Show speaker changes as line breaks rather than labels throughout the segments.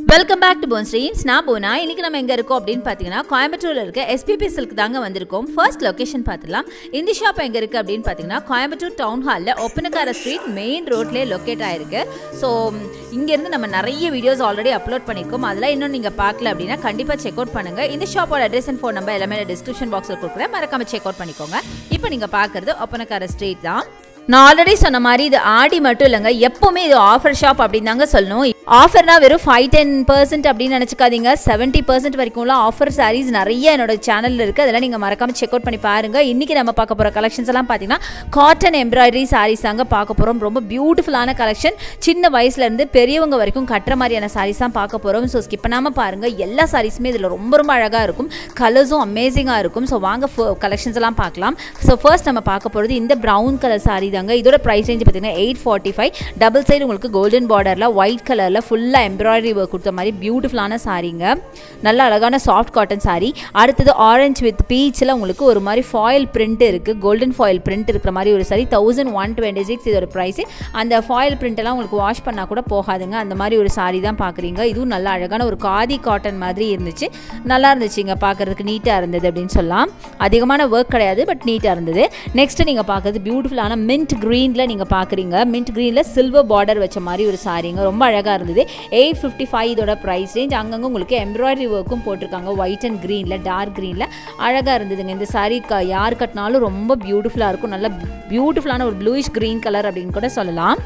welcome back to phone streams நான் போனா இன்னைக்கு நம்ம எங்க இருக்கோம் அப்படின்னு பார்த்தீங்கன்னா கோயம்புத்தூர்ல இருக்க எஸ்பிபி சில்க் தாங்க வந்திருக்கோம் ஃபர்ஸ்ட் லொகேஷன் பார்த்துலாம் இந்த ஷாப் எங்க இருக்கு அப்படின்னு பார்த்தீங்கன்னா கோயம்புத்தூர் டவுன் ஹாலில் ஒப்பனக்கார ஸ்ட்ரீட் மெயின் ரோட்லேயே லொக்கேட் ஆயிருக்கு ஸோ இங்கேருந்து நம்ம நிறைய வீடியோஸ் ஆல்ரெடி அப்லோட் பண்ணியிருக்கோம் அதெல்லாம் இன்னும் நீங்கள் பார்க்கல அப்படின்னா கண்டிப்பாக செக் அவுட் பண்ணுங்க இந்த ஷாப்போட அட்ரஸ் அண்ட் ஃபோன் நம்பர் எல்லாமே டிஸ்கிரிப்ஷன் பாக்ஸில் கொடுக்குறேன் மறக்காம செக் அவுட் பண்ணிக்கோங்க இப்போ நீங்கள் பார்க்குறது ஒப்பனக்கார ஸ்ட்ரீட் தான் நான் ஆல்ரெடி சொன்ன மாதிரி இது ஆடி மட்டும் இல்லைங்க எப்பவுமே இது ஆஃபர் ஷாப் அப்படின்னு தாங்க சொல்லணும் ஆஃபர்னா வெறும் ஃபைவ் டென் பர்சன்ட் அப்படின்னு நினச்சிக்காதீங்க செவன்ட்டி பர்சன்ட் வரைக்கும்லாம் ஆஃபர் சாரீஸ் நிறைய என்னோட சேனலில் இருக்குது அதெல்லாம் நீங்கள் மறக்காம செக் அவுட் பண்ணி பாருங்க இன்றைக்கி நம்ம பார்க்க போகிற கலெக்ஷன்ஸ் எல்லாம் பார்த்தீங்கன்னா காட்டன் எம்ப்ராய்டரி சாரீஸ் தாங்க பார்க்க போகிறோம் ரொம்ப பியூட்டிஃபுல்லான கலெக்ஷன் சின்ன வயசுலேருந்து பெரியவங்க வரைக்கும் கட்டுற மாதிரியான சாரீஸ் தான் பார்க்க போகிறோம் ஸோ ஸ்கிப் பண்ணாமல் பாருங்கள் எல்லா சாரீஸுமே இதில் ரொம்ப ரொம்ப அழகாக இருக்கும் கலர்ஸும் அமேசிங்காக இருக்கும் ஸோ வாங்க கலெக்ஷன்ஸ் எல்லாம் பார்க்கலாம் ஸோ ஃபர்ஸ்ட் நம்ம பார்க்க போகிறது இந்த ப்ரௌன் கலர் சாரீ தாங்க இதோட ப்ரைஸ் ரேஞ்ச் பார்த்தீங்கன்னா eight forty five double side உங்களுக்கு கோல்டன் பார்டரில் ஒயிட் கலரில் ஃபுல்லாக எம்ப்ராய்டரி ஒர்க் கொடுத்த மாதிரி பியூட்டிஃபுல்லான சாரீங்க நல்ல அழகான சாஃப்ட் காட்டன் சாரீ அடுத்தது ஆரஞ்சு வித் பீச்சில் உங்களுக்கு ஒரு மாதிரி ஃபாயில் பிரிண்ட் இருக்குது கோல்டன் ஃபாயில் பிரிண்ட் இருக்கிற மாதிரி ஒரு saree thousand one twenty six இதோட ப்ரைஸ் அந்த ஃபாயில் பிரிண்ட் எல்லாம் உங்களுக்கு வாஷ் பண்ணால் கூட போகாதுங்க அந்த மாதிரி ஒரு சாரீ தான் பார்க்குறீங்க இதுவும் நல்ல அழகான ஒரு காதி காட்டன் மாதிரி இருந்துச்சு நல்லா இருந்துச்சுங்க பார்க்குறதுக்கு நீட்டாக இருந்தது அப்படின்னு சொல்லலாம் அதிகமான ஒர்க் கிடையாது பட் நீட்டாக இருந்தது நெக்ஸ்ட் நீங்கள் பார்க்குறது பியூட்டிஃபுல்லான மின்ட் க்ரீனில் நீங்கள் பார்க்குறீங்க மின்ட் க்ரீனில் சில்வர் பார்டர் வச்ச மாதிரி ஒரு சாரீங்க ரொம்ப அழகாக இருந்தது எயிட் ஃபிஃப்டி ஃபைவ் இதோட ப்ரைஸ் ரேஞ்ச் அங்கங்கே உங்களுக்கு எம்ப்ராய்டரி ஒர்க்கும் போட்டிருக்காங்க ஒயிட் அண்ட் க்ரீனில் டார்க் க்ரீனில் அழகாக இருந்ததுங்க இந்த சாரீ க யார் கட்டினாலும் ரொம்ப பியூட்டிஃபுல்லாக இருக்கும் நல்ல பியூட்டிஃபுல்லான ஒரு ப்ளூயிஷ் க்ரீன் கலர் அப்படின்னு கூட சொல்லலாம்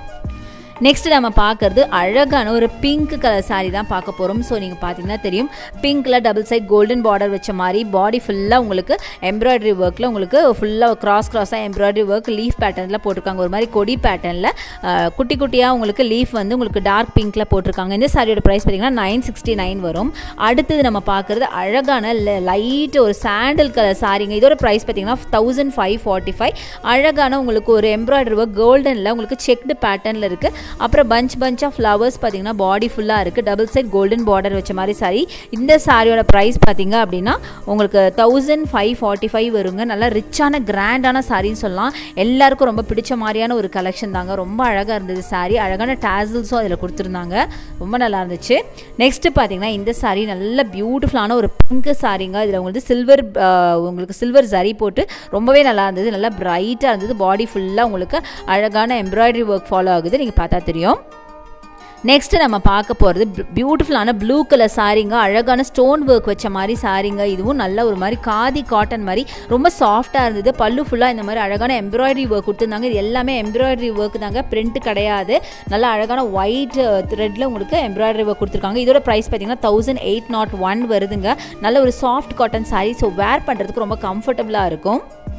நெக்ஸ்ட் நம்ம பார்க்குறது அழகான ஒரு பிங்க் கலர் சாரீ தான் பார்க்க போகிறோம் ஸோ நீங்கள் பார்த்தீங்கன்னா தெரியும் பிங்க்கில் டபுள் சைட் கோல்டன் பார்டர் வச்ச மாதிரி பாடி ஃபுல்லாக உங்களுக்கு எம்ப்ராய்டரி ஒர்க்கில் உங்களுக்கு ஃபுல்லாக கிராஸ் கிராஸாக எம்ப்ராய்டரி ஒர்க் லீஃப் பேட்டர்னில் போட்டிருக்காங்க ஒரு மாதிரி கொடி பேட்டர்னில் குட்டி குட்டியாக உங்களுக்கு லீஃப் வந்து உங்களுக்கு டார்க் பிங்க்கில் போட்டிருக்காங்க இந்த சாரியோட ப்ரைஸ் பார்த்தீங்கன்னா நைன் சிக்ஸ்டி நைன் வரும் அடுத்தது நம்ம பார்க்குறது அழகான லைட் ஒரு சாண்டல் கலர் சாரீங்க இதோட ப்ரைஸ் பார்த்தீங்கன்னா தௌசண்ட் ஃபைவ் ஃபார்ட்டி ஃபைவ் அழகான உங்களுக்கு ஒரு எம்ப்ராய்டரி ஒர்க் கோல்டனில் உங்களுக்கு செக்டு பேட்டர்னில் இருக்குது அப்புறம் பஞ்ச் பஞ்ச் ஆஃப் ஃப்ளவர்ஸ் பார்த்தீங்கன்னா பாடி ஃபுல்லாக இருக்குது டபுள் சைட் கோல்டன் பார்டர் வச்ச மாதிரி சாரி இந்த சாரியோட ப்ரைஸ் பார்த்தீங்க அப்படின்னா உங்களுக்கு தௌசண்ட் ஃபைவ் ஃபார்ட்டி ஃபைவ் வருங்க நல்லா ரிச்சான கிராண்டான சாரின்னு சொல்லலாம் எல்லாருக்கும் ரொம்ப பிடிச்ச மாதிரியான ஒரு கலெக்ஷன் தாங்க ரொம்ப அழகாக இருந்தது சாரி அழகான டேசல்ஸும் அதில் கொடுத்துருந்தாங்க ரொம்ப நல்லா இருந்துச்சு நெக்ஸ்ட்டு பார்த்தீங்கன்னா இந்த சாரி நல்ல பியூட்டிஃபுல்லான ஒரு பிங்க் சாரிங்க இதில் உங்களுக்கு சில்வர் உங்களுக்கு சில்வர் ஜரி போட்டு ரொம்பவே நல்லா இருந்தது நல்லா பிரைட்டாக இருந்தது பாடி ஃபுல்லாக உங்களுக்கு அழகான எம்ப்ராய்டரி ஒர்க் ஃபாலோ ஆகுது நீங்கள் பார்த்தா தெரியும் நெக்ஸ்ட் நம்ம பார்க்க போகிறது பியூட்டிஃபுல்லான ப்ளூ கலர் சாரீங்க அழகான ஸ்டோன் ஒர்க் வச்ச மாதிரி சாரீங்க இதுவும் நல்ல ஒரு மாதிரி காதி காட்டன் மாதிரி ரொம்ப சாஃப்டாக இருந்தது பல்லு ஃபுல்லாக இந்த மாதிரி அழகான எம்ப்ராய்டரி ஒர்க் கொடுத்துருந்தாங்க இது எல்லாமே எம்ப்ராய்டரி ஒர்க் தாங்க பிரிண்ட் கிடையாது நல்லா அழகான ஒயிட் த்ரெட்டில் உங்களுக்கு எம்ப்ராய்டரி ஒர்க் கொடுத்துருக்காங்க இதோட ப்ரைஸ் பார்த்தீங்கன்னா தௌசண்ட் எயிட் நாட் ஒன் வருதுங்க நல்ல ஒரு soft cotton saree so wear பண்ணுறதுக்கு ரொம்ப கம்ஃபர்டபுளாக இருக்கும்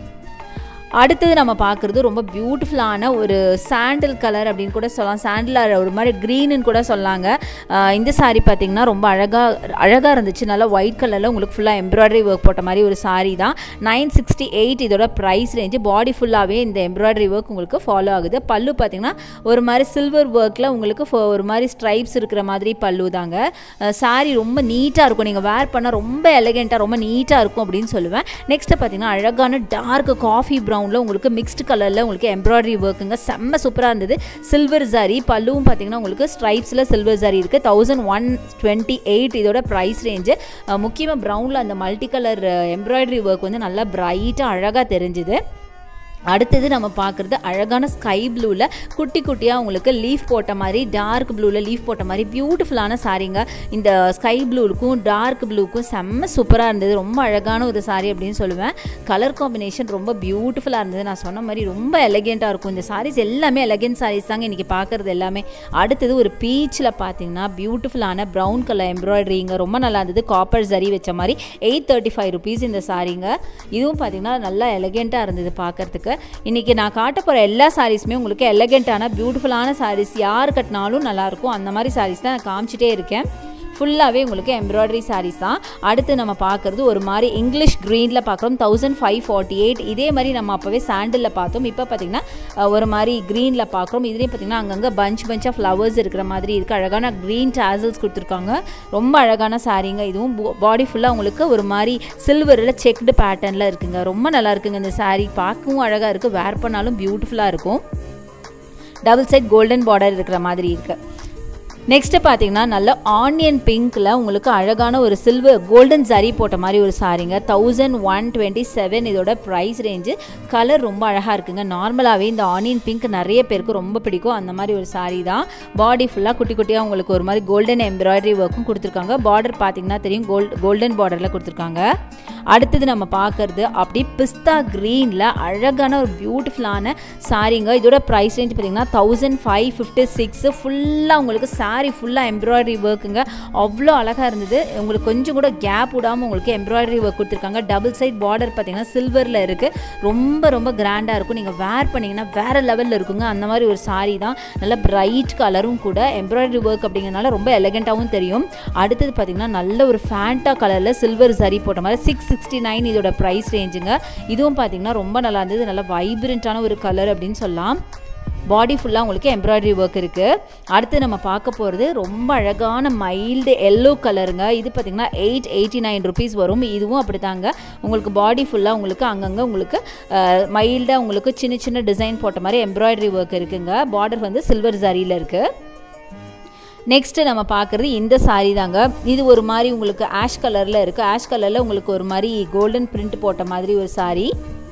அடுத்தது நம்ம பார்க்குறது ரொம்ப பியூட்டிஃபுல்லான ஒரு சாண்டில் கலர் அப்படின்னு கூட சொல்லலாம் சாண்டில் ஒரு மாதிரி க்ரீனுன்னு கூட சொல்லாங்க இந்த சாரீ பார்த்திங்கன்னா ரொம்ப அழகாக அழகாக இருந்துச்சு நல்லா ஒயிட் கலரில் உங்களுக்கு ஃபுல்லாக எம்ப்ராய்டரி ஒர்க் போட்ட மாதிரி ஒரு சாரீ தான் நைன் சிக்ஸ்டி எயிட் இதோட ப்ரைஸ் ரேஞ்சு பாடி ஃபுல்லாகவே இந்த எம்ப்ராய்டரி ஒர்க் உங்களுக்கு ஃபாலோ ஆகுது பல்லு பார்த்திங்கன்னா ஒரு மாதிரி சில்வர் ஒர்க்கில் உங்களுக்கு ஒரு மாதிரி ஸ்ட்ரைப்ஸ் இருக்கிற மாதிரி பல்லு தாங்க சாரீ ரொம்ப நீட்டாக இருக்கும் நீங்கள் வேர் பண்ணால் ரொம்ப எலகெண்ட்டாக ரொம்ப நீட்டாக இருக்கும் அப்படின்னு சொல்லுவேன் நெக்ஸ்ட்டு பார்த்திங்கன்னா அழகான டார்க் காஃபி ப்ரௌன் ப்ரௌனில் உங்களுக்கு மிக்ஸ்டு கலரில் உங்களுக்கு எம்ப்ராய்டரி ஒர்க்குங்க செம்ம சூப்பராக இருந்தது சில்வர் ஜாரி பல்லுவும் பார்த்தீங்கன்னா உங்களுக்கு ஸ்ட்ரைப்ஸில் சில்வர் ஜாரி இருக்குது தௌசண்ட் ஒன் டுவெண்ட்டி எயிட் இதோட ப்ரைஸ் ரேஞ்சு முக்கியமாக ப்ரௌனில் அந்த மல்டி கலர் எம்ப்ராய்டரி ஒர்க் வந்து நல்லா பிரைட்டாக அழகாக தெரிஞ்சுது அடுத்தது நம்ம பார்க்குறது அழகான ஸ்கை ப்ளூவில் குட்டி குட்டியாக உங்களுக்கு லீஃப் போட்ட மாதிரி டார்க் ப்ளூவில் லீஃப் போட்ட மாதிரி பியூட்டிஃபுல்லான சாரீங்க இந்த ஸ்கை ப்ளூவுக்கும் டார்க் ப்ளூக்கும் செம்ம சூப்பராக இருந்தது ரொம்ப அழகான ஒரு சாரீ அப்படின்னு சொல்லுவேன் கலர் காம்பினேஷன் ரொம்ப பியூட்டிஃபுல்லாக இருந்தது நான் சொன்ன மாதிரி ரொம்ப எலகெண்ட்டாக இருக்கும் இந்த சாரீஸ் எல்லாமே எலகென்ட் சாரீஸ் தாங்க இன்றைக்கி பார்க்குறது எல்லாமே அடுத்தது ஒரு பீச்சில் பார்த்தீங்கன்னா பியூட்டிஃபுல்லான ப்ரௌன் கலர் எம்ப்ராய்டரிங்க ரொம்ப நல்லா இருந்தது காப்பர் ஜரி வச்ச மாதிரி எயிட் தேர்ட்டி ஃபைவ் ருபீஸ் இந்த சாரீங்க இதுவும் பார்த்தீங்கன்னா நல்லா எலகெண்ட்டாக இருந்தது பார்க்குறதுக்கு இன்றைக்கி நான் காட்ட போகிற எல்லா சாரீஸுமே உங்களுக்கு எலகெண்ட்டான பியூட்டிஃபுல்லான சாரீஸ் யார் கட்டினாலும் நல்லாயிருக்கும் அந்த மாதிரி சாரீஸ் தான் நான் காமிச்சிட்டே இருக்கேன் ஃபுல்லாகவே உங்களுக்கு எம்ப்ராய்டரி சாரீஸ் தான் அடுத்து நம்ம பார்க்குறது ஒரு மாதிரி இங்கிலீஷ் க்ரீனில் பார்க்குறோம் தௌசண்ட் ஃபைவ் ஃபார்ட்டி எயிட் இதே மாதிரி நம்ம அப்போவே சாண்டிலில் பார்த்தோம் இப்போ பார்த்திங்கன்னா ஒரு மாதிரி க்ரீனில் பார்க்குறோம் இதுலேயும் பார்த்திங்கன்னா அங்கங்கே பஞ்ச் பஞ்ச் ஆஃப் ஃப்ளவர்ஸ் இருக்கிற மாதிரி இருக்குது அழகான க்ரீன் டேசல்ஸ் கொடுத்துருக்காங்க ரொம்ப அழகான சாரீங்க இதுவும் பாடி ஃபுல்லாக உங்களுக்கு ஒரு மாதிரி சில்வரில் செக்டு பேட்டர்னில் இருக்குங்க ரொம்ப நல்லா இருக்குங்க இந்த சாரீ பார்க்கவும் அழகாக இருக்குது வேர் பண்ணாலும் பியூட்டிஃபுல்லாக இருக்கும் டபுள் சைட் கோல்டன் பார்டர் இருக்கிற மாதிரி இருக்குது நெக்ஸ்ட்டு பார்த்தீங்கன்னா நல்ல ஆனியன் பிங்க்கில் உங்களுக்கு அழகான ஒரு சில்வர் கோல்டன் ஜரி போட்ட மாதிரி ஒரு சாரீங்க தௌசண்ட் ஒன் டுவெண்ட்டி செவன் இதோட ப்ரைஸ் ரேஞ்சு கலர் ரொம்ப அழகாக இருக்குங்க நார்மலாகவே இந்த ஆனியன் பிங்க் நிறைய பேருக்கு ரொம்ப பிடிக்கும் அந்த மாதிரி ஒரு சாரீ தான் பாடி ஃபுல்லாக குட்டி குட்டியாக உங்களுக்கு ஒரு மாதிரி கோல்டன் எம்ப்ராய்டரி ஒர்க்கும் கொடுத்துருக்காங்க பார்டர் பார்த்தீங்கன்னா தெரியும் கோல்ட் கோல்டன் பார்டரில் கொடுத்துருக்காங்க அடுத்தது நம்ம பார்க்குறது அப்படி பிஸ்தா க்ரீனில் அழகான ஒரு பியூட்டிஃபுல்லான சாரீங்க இதோட ப்ரைஸ் ரேஞ்ச் பார்த்தீங்கன்னா தௌசண்ட் ஃபைவ் ஃபிஃப்டி சிக்ஸ் ஃபுல்லாக உங்களுக்கு சாரீ ஃபுல்லாக எம்ப்ராய்டரி ஒர்க்குங்க அவ்வளோ அழகாக இருந்தது உங்களுக்கு கொஞ்சம் கூட கேப் விடாமல் உங்களுக்கு எம்ப்ராய்டரி ஒர்க் கொடுத்துருக்காங்க டபுள் சைட் பார்டர் பார்த்தீங்கன்னா சில்வரில் இருக்குது ரொம்ப ரொம்ப கிராண்டாக இருக்கும் நீங்கள் வேர் பண்ணிங்கன்னா வேறு லெவலில் இருக்குங்க அந்த மாதிரி ஒரு சாரீ தான் நல்ல பிரைட் கலரும் கூட எம்ப்ராய்டரி ஒர்க் அப்படிங்கிறனால ரொம்ப எலகெண்ட்டாகவும் தெரியும் அடுத்தது பார்த்தீங்கன்னா நல்ல ஒரு ஃபேண்டா கலரில் சில்வர் சரி போட்ட மாதிரி சிக்ஸ் சிக்ஸ்டி நைன் இதோட ப்ரைஸ் ரேஞ்சுங்க இதுவும் பார்த்தீங்கன்னா ரொம்ப நல்லா இருந்தது நல்ல வைப்ரண்ட்டான ஒரு கலர் அப்படின்னு சொல்லலாம் பாடி ஃபுல்லாக உங்களுக்கு எம்ப்ராய்டரி ஒர்க் இருக்குது அடுத்து நம்ம பார்க்க போகிறது ரொம்ப அழகான மைல்டு எல்லோ கலருங்க இது பார்த்திங்கன்னா எயிட் எயிட்டி நைன் ருபீஸ் வரும் இதுவும் அப்படி தாங்க உங்களுக்கு பாடி ஃபுல்லாக உங்களுக்கு அங்கங்கே உங்களுக்கு மைல்டாக உங்களுக்கு சின்ன சின்ன டிசைன் போட்ட மாதிரி எம்ப்ராய்டரி ஒர்க் இருக்குங்க பார்டர் வந்து சில்வர் ஜரியில் இருக்குது நெக்ஸ்ட்டு நம்ம பார்க்குறது இந்த சாரீ தாங்க இது ஒரு மாதிரி உங்களுக்கு ஆஷ் கலரில் இருக்குது ஆஷ் கலரில் உங்களுக்கு ஒரு மாதிரி கோல்டன் பிரிண்ட் போட்ட மாதிரி ஒரு சாரீ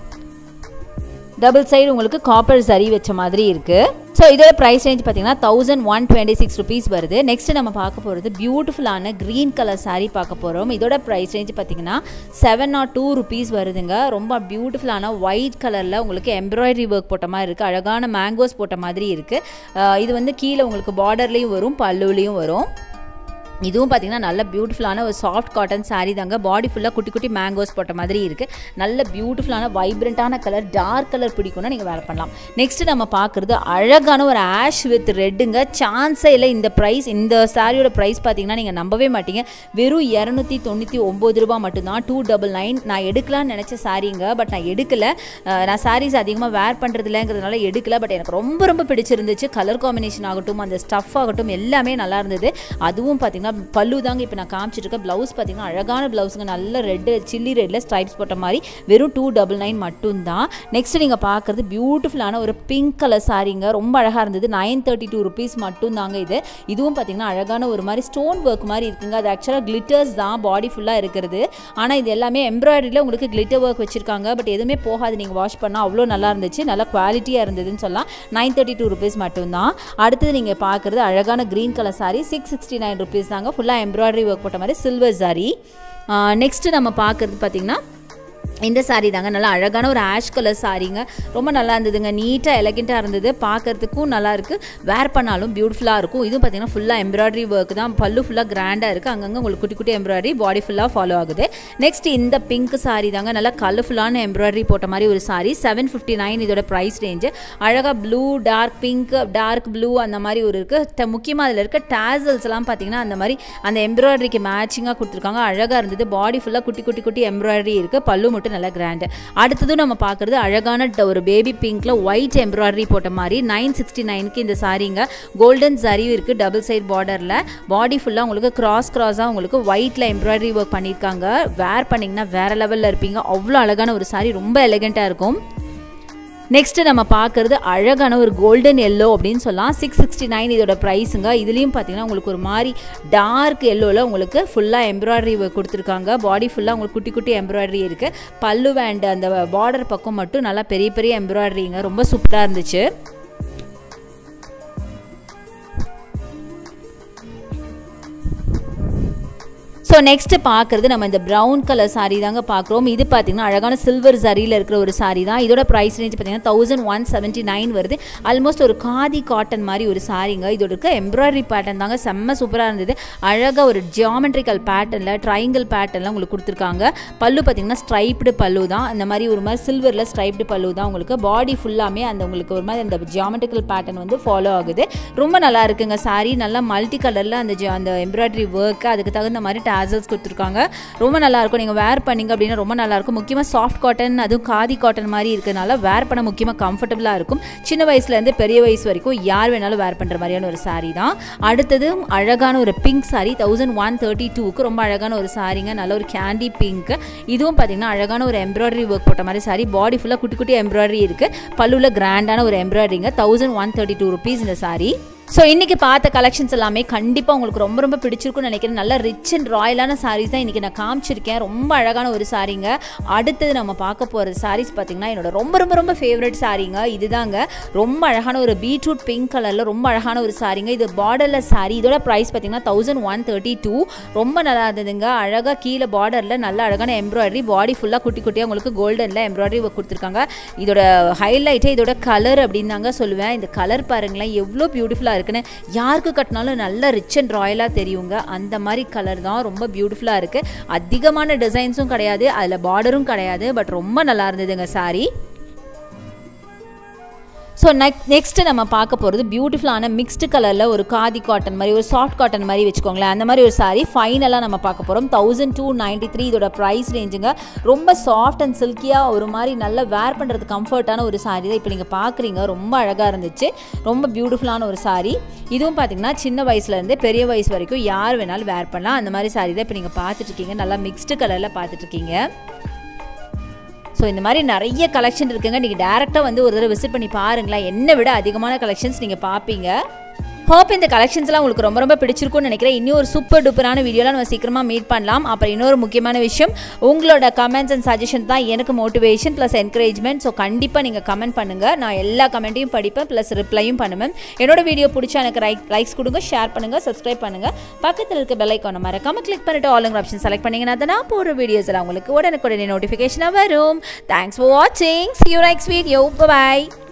டபுள் சைடு உங்களுக்கு காப்பர் சரி வச்ச மாதிரி இருக்குது ஸோ இதோட ப்ரைஸ் ரேஞ்ச் பார்த்தீங்கன்னா thousand one twenty six rupees வருது நெக்ஸ்ட் நம்ம பார்க்க போகிறது பியூட்டிஃபுல்லான க்ரீன் கலர் சாரீ பார்க்க போகிறோம் இதோட ப்ரைஸ் ரேஞ்ச் பார்த்தீங்கன்னா செவன் நாட் டூ ருபீஸ் வருதுங்க ரொம்ப பியூட்டிஃபுல்லான ஒயிட் கலரில் உங்களுக்கு எம்ப்ராய்டரி ஒர்க் போட்ட மாதிரி இருக்குது அழகான மேங்கோஸ் போட்ட மாதிரி இருக்குது இது வந்து கீழே உங்களுக்கு பார்டர்லேயும் வரும் பல்லுலேயும் வரும் இதுவும் பார்த்தீங்கன்னா நல்ல பியூட்டிஃபுல்லான ஒரு சாஃப்ட் காட்டன் சாரீ தாங்க பாடி ஃபுல்லாக குட்டி குட்டி மேங்கோஸ் போட்ட மாதிரி இருக்குது நல்ல பியூட்டிஃபுல்லான வைப்ரண்ட்டான கலர் டார்க் கலர் பிடிக்கும்னா நீங்கள் வேர் பண்ணலாம் நெக்ஸ்ட் நம்ம பார்க்குறது அழகான ஒரு ஆஷ் வித் ரெட்டுங்க சான்ஸே இல்லை இந்த ப்ரைஸ் இந்த சாரியோட ப்ரைஸ் பார்த்தீங்கன்னா நீங்கள் நம்பவே மாட்டீங்க வெறும் இரநூத்தி தொண்ணூற்றி ஒம்பது ரூபா மட்டும்தான் டூ டபுள் நைன் நான் எடுக்கலாம்னு நினச்ச சாரீங்க பட் நான் எடுக்கலை நான் சாரீஸ் அதிகமாக வேர் பண்ணுறது இல்லைங்கிறதுனால எடுக்கல பட் எனக்கு ரொம்ப ரொம்ப பிடிச்சிருந்துச்சு கலர் காம்பினேஷன் ஆகட்டும் அந்த ஸ்டஃப் ஆகட்டும் எல்லாமே நல்லா இருந்தது அதுவும் பார்த்தீங்கன்னா பல்லு தாங்க இப்போ நான் காமிச்சிட்டு இருக்கேன் ப்ளவுஸ் பார்த்தீங்கன்னா அழகான ப்ளவுஸுங்க நல்ல ரெட்டு சில்லி ரெட்டில் ஸ்ட்ரைப்ஸ் போட்ட மாதிரி வெறும் டூ டபுள் நைன் மட்டும்தான் நெக்ஸ்ட் நீங்கள் பார்க்குறது பியூட்டிஃபுல்லான ஒரு பிங்க் கலர் சாரீங்க ரொம்ப அழகாக இருந்தது நைன் தேர்ட்டி டூ ருபீஸ் மட்டும்தாங்க இது இதுவும் பார்த்தீங்கன்னா அழகான ஒரு மாதிரி ஸ்டோன் ஒர்க் மாதிரி இருக்குங்க அது ஆக்சுவலாக கிளிட்டர்ஸ் தான் பாடி ஃபுல்லாக இருக்கிறது ஆனால் இது எல்லாமே எம்ப்ராய்டரியில் உங்களுக்கு கிளிட்டர் ஒர்க் வச்சிருக்காங்க பட் எதுவுமே போகாது நீங்கள் வாஷ் பண்ணால் அவ்வளோ நல்லா இருந்துச்சு நல்லா குவாலிட்டியாக இருந்ததுன்னு சொல்லலாம் நைன் தேர்ட்டி டூ ருபீஸ் மட்டும்தான் அடுத்தது நீங்கள் பார்க்குறது அழகான green colour saree six sixty nine rupees தாங்க ஃபுல்லாக எம்ப்ராய்டரி ஒர்க் போட்ட மாதிரி சில்வர் சாரி நெக்ஸ்ட்டு நம்ம பார்க்குறது பார்த்திங்கன்னா இந்த சாரீ தாங்க நல்லா அழகான ஒரு ஆஷ் கலர் சாரீங்க ரொம்ப நல்லா இருந்ததுங்க நீட்டாக எலகெண்ட்டாக இருந்தது பார்க்கறதுக்கும் நல்லா இருக்குது வேர் பண்ணாலும் பியூட்டிஃபுல்லாக இருக்கும் இதுவும் பார்த்தீங்கன்னா ஃபுல்லாக எம்ப்ராய்டரி ஒர்க் தான் பல்லு ஃபுல்லாக கிராண்டாக இருக்குது அங்கங்கே உங்களுக்கு குட்டி குட்டி எம்ப்ராய்டரி பாடி ஃபுல்லாக ஃபாலோ ஆகுது நெக்ஸ்ட் இந்த பிங்க் சாரீ தாங்க நல்லா கலர்ஃபுல்லான எம்ப்ராய்டரி போட்ட மாதிரி ஒரு சாரீ செவன் ஃபிஃப்டி நைன் இதோட ப்ரைஸ் ரேஞ்சு அழகாக blue dark pink dark blue அந்த மாதிரி ஒரு இருக்குது முக்கியமாக அதில் இருக்க டேசல்ஸ் எல்லாம் பார்த்தீங்கன்னா அந்த மாதிரி அந்த எம்ப்ராய்டரிக்கு மேட்சிங்காக கொடுத்துருக்காங்க அழகாக இருந்தது பாடி ஃபுல்லாக குட்டி குட்டி குட்டி எம்ப்ராய்டரி இருக்குது பல்லு மட்டும் நல்லா கிராண்டு அடுத்ததும் நம்ம பார்க்குறது அழகான ஒரு பேபி பிங்க்ல ஒயிட் எம்ப்ராய்டரி போட்ட மாதிரி நைன் சிக்ஸ்டி நைனுக்கு இந்த சாரீங்க கோல்டன் சாரியும் இருக்குது டபுள் சைட் பார்டரில் பாடி ஃபுல்லாக உங்களுக்கு கிராஸ் கிராஸாக உங்களுக்கு ஒயிட்டில் எம்ப்ராய்டரி ஒர்க் பண்ணியிருக்காங்க வேர் பண்ணிங்கன்னா வேறு லெவலில் இருப்பீங்க அவ்வளோ அழகான ஒரு சாரீ ரொம்ப எலகெண்ட்டாக இருக்கும் நெக்ஸ்ட் நம்ம பார்க்குறது அழகான ஒரு கோல்டன் எல்லோ அப்படின்னு சொல்லலாம் சிக்ஸ் சிக்ஸ்டி நைன் இதோட ப்ரைஸுங்க இதுலேயும் பார்த்தீங்கன்னா உங்களுக்கு ஒரு மாதிரி டார்க் எல்லோவில் உங்களுக்கு ஃபுல்லாக எம்ப்ராய்டரி கொடுத்துருக்காங்க பாடி ஃபுல்லாக உங்களுக்கு குட்டி குட்டி எம்ப்ராய்டரி இருக்குது பல்லு வேண்ட் அந்த பார்டர் பக்கம் மட்டும் நல்லா பெரிய பெரிய எம்ப்ராய்டரிங்க ரொம்ப சூப்பராக இருந்துச்சு ஸோ நெக்ஸ்ட்டு பார்க்குறது நம்ம இந்த ப்ரௌன் கலர் சாரீ தாங்க பார்க்குறோம் இது பார்த்தீங்கன்னா அழகான சில்வர் சரியில் இருக்கிற ஒரு சாரீ தான் இதோட ப்ரைஸ் ரேஞ்ச் பார்த்தீங்கன்னா தௌசண்ட் ஒன் செவன்ட்டி நைன் வருது ஆல்மோஸ்ட் ஒரு காதி காட்டன் மாதிரி ஒரு சாரீங்க இதோட இருக்க எம்ப்ராய்டரி பேட்டர்ன் தாங்க செம்ம சூப்பராக இருந்தது அழகாக ஒரு ஜியாமெட்ரிக்கல் பேட்டர்னில் ட்ரையாங்கிள் பேட்டர்னில் உங்களுக்கு கொடுத்துருக்காங்க பல்லு பார்த்தீங்கன்னா ஸ்ட்ரைப்டு பல்லு தான் அந்த மாதிரி ஒரு மாதிரி சில்வரில் ஸ்ட்ரைப்டு பல்லு தான் உங்களுக்கு பாடி ஃபுல்லாமே அந்த உங்களுக்கு ஒரு மாதிரி அந்த ஜியாமெட்ரிக்கல் பேட்டர்ன் வந்து ஃபாலோ ஆகுது ரொம்ப நல்லா இருக்குங்க சாரீ நல்லா மல்டி கலரில் அந்த அந்த எம்ப்ராய்டரி ஒர்க்கு அதுக்கு தகுந்த மாதிரி டேசல்ஸ் கொடுத்துருக்காங்க ரொம்ப நல்லாயிருக்கும் நீங்கள் வேர் பண்ணிங்க அப்படின்னா ரொம்ப நல்லாயிருக்கும் முக்கியமாக சாஃப்ட் காட்டன் அதுவும் காதி காட்டன் மாதிரி இருக்கிறதுனால வேர் பண்ண முக்கியமாக கம்ஃபர்டபுளாக இருக்கும் சின்ன வயசுலேருந்து பெரிய வயசு வரைக்கும் யார் வேணாலும் வேர் பண்ணுற மாதிரியான ஒரு சாரீ தான் அடுத்தது அழகான ஒரு pink saree thousand one thirty டூக்கு ரொம்ப அழகான ஒரு சாரீங்க நல்ல ஒரு கேண்டி பிங்க் இதுவும் பார்த்தீங்கன்னா அழகான ஒரு எம்ப்ராய்டரி ஒர்க் போட்ட மாதிரி சாரீ பாடி ஃபுல்லாக குட்டி குட்டி எம்ப்ராய்டரி இருக்குது பல்லுவில் கிராண்டான ஒரு எம்ப்ராய்டரிங்க thousand one thirty two rupees இந்த சாரீ ஸோ இன்றைக்கி பார்த்த கலெக்ஷன்ஸ் எல்லாமே கண்டிப்பாக உங்களுக்கு ரொம்ப ரொம்ப பிடிச்சிருக்கும்னு நினைக்கிறேன் நல்ல ரிச் அண்ட் ராயலான சாரீஸ் தான் இன்றைக்கி நான் காமிச்சிருக்கேன் ரொம்ப அழகான ஒரு சாரீங்க அடுத்தது நம்ம பார்க்க போகிற சாரீஸ் பார்த்திங்கன்னா என்னோட ரொம்ப ரொம்ப ரொம்ப ஃபேவரட் சாரீங்க இதுதாங்க ரொம்ப அழகான ஒரு பீட்ரூட் பிங்க் கலரில் ரொம்ப அழகான ஒரு சாரீங்க இது பார்டர்லெஸ் சாரீ இதோட ப்ரைஸ் பார்த்திங்கன்னா தௌசண்ட் ஒன் தேர்ட்டி டூ ரொம்ப நல்லா இருந்ததுங்க அழகாக கீழே பார்டரில் நல்ல அழகான எம்ப்ராய்டரி பாடி ஃபுல்லாக குட்டி குட்டியாக உங்களுக்கு கோல்டனில் எம்ப்ராய்டரி கொடுத்துருக்காங்க இதோட ஹைலைட்டே இதோட கலர் அப்படின்னு தாங்க சொல்லுவேன் இந்த கலர் பாருங்களேன் எவ்வளோ பியூட்டிஃபுல்லாக இருக்குன்னு யாருக்கு கட்டினாலும் நல்ல ரிச் அண்ட் ராயலாக தெரியுங்க அந்த மாதிரி கலர் தான் ரொம்ப பியூட்டிஃபுல்லாக இருக்குது அதிகமான டிசைன்ஸும் கிடையாது அதில் பார்டரும் கிடையாது பட் ரொம்ப நல்லா இருந்ததுங்க சாரி ஸோ நெக் நெக்ஸ்ட்டு நம்ம பார்க்க போகிறது பியூட்டிஃபுல்லான மிக்ஸ்டு கலரில் ஒரு காதி காட்டன் மாதிரி ஒரு சாஃப்ட் காட்டன் மாதிரி வச்சுக்கோங்களேன் அந்த மாதிரி ஒரு சாரீ ஃபைனலாக நம்ம பார்க்க போகிறோம் தௌசண்ட் டூ நைன்ட்டி த்ரீ இதோட ப்ரைஸ் ரேஞ்சுங்க ரொம்ப சாஃப்ட் அண்ட் சில்கியாக ஒரு மாதிரி நல்லா வேர் பண்ணுறது கம்ஃபர்ட்டான ஒரு சாரீ தான் இப்போ நீங்கள் பார்க்குறீங்க ரொம்ப அழகாக இருந்துச்சு ரொம்ப பியூட்டிஃபுல்லான ஒரு சாரீ இதுவும் பார்த்தீங்கன்னா சின்ன வயசுலேருந்து பெரிய வயசு வரைக்கும் யார் வேணாலும் வேர் பண்ணலாம் அந்த மாதிரி சாரீ தான் இப்போ நீங்கள் பார்த்துட்ருக்கீங்க நல்லா மிக்ஸ்டு கலரில் பார்த்துட்ருக்கீங்க ஸோ இந்த மாதிரி நிறைய கலெக்ஷன் இருக்குங்க நீங்கள் டேரெக்டாக வந்து ஒரு தடவை விசிட் பண்ணி பாருங்களேன் என்னை விட அதிகமான கலெக்ஷன்ஸ் நீங்கள் பார்ப்பீங்க ஹோப் இந்த கலெக்ஷன்ஸ்லாம் உங்களுக்கு ரொம்ப ரொம்ப பிடிச்சிருக்கும்னு நினைக்கிறேன் இன்னும் ஒரு சூப்பர் டூப்பரான வீடியோலாம் நம்ம சீக்கிரமாக மீட் பண்ணலாம் அப்புறம் இன்னொரு முக்கியமான விஷயம் உங்களோட கமெண்ட்ஸ் அண்ட் சஜஷன் தான் எனக்கு மோட்டிவேஷன் ப்ளஸ் என்கரேஜ்மெண்ட் ஸோ கண்டிப்பாக நீங்கள் கமெண்ட் பண்ணுங்கள் நான் எல்லா கமெண்ட்டையும் படிப்பேன் ப்ளஸ் ரிப்ளையும் பண்ணுவேன் என்னோட வீடியோ பிடிச்சா எனக்கு ரைக் லைக்ஸ் கொடுங்க ஷேர் பண்ணுங்கள் சப்ஸ்கிரைப் பண்ணுங்கள் பக்கத்தில் இருக்க பெல் ஐக்கான மறக்காம கிளிக் பண்ணிட்டு ஆளுங்கிற ஆப்ஷன் செலக்ட் பண்ணிங்கன்னா தான் நான் போடுற வீடியோஸ் எல்லாம் உங்களுக்கு உடனுக்குடனே நோட்டிஃபிகேஷனாக வரும் தேங்க்ஸ் ஃபார் வாட்சிங் see you next video bye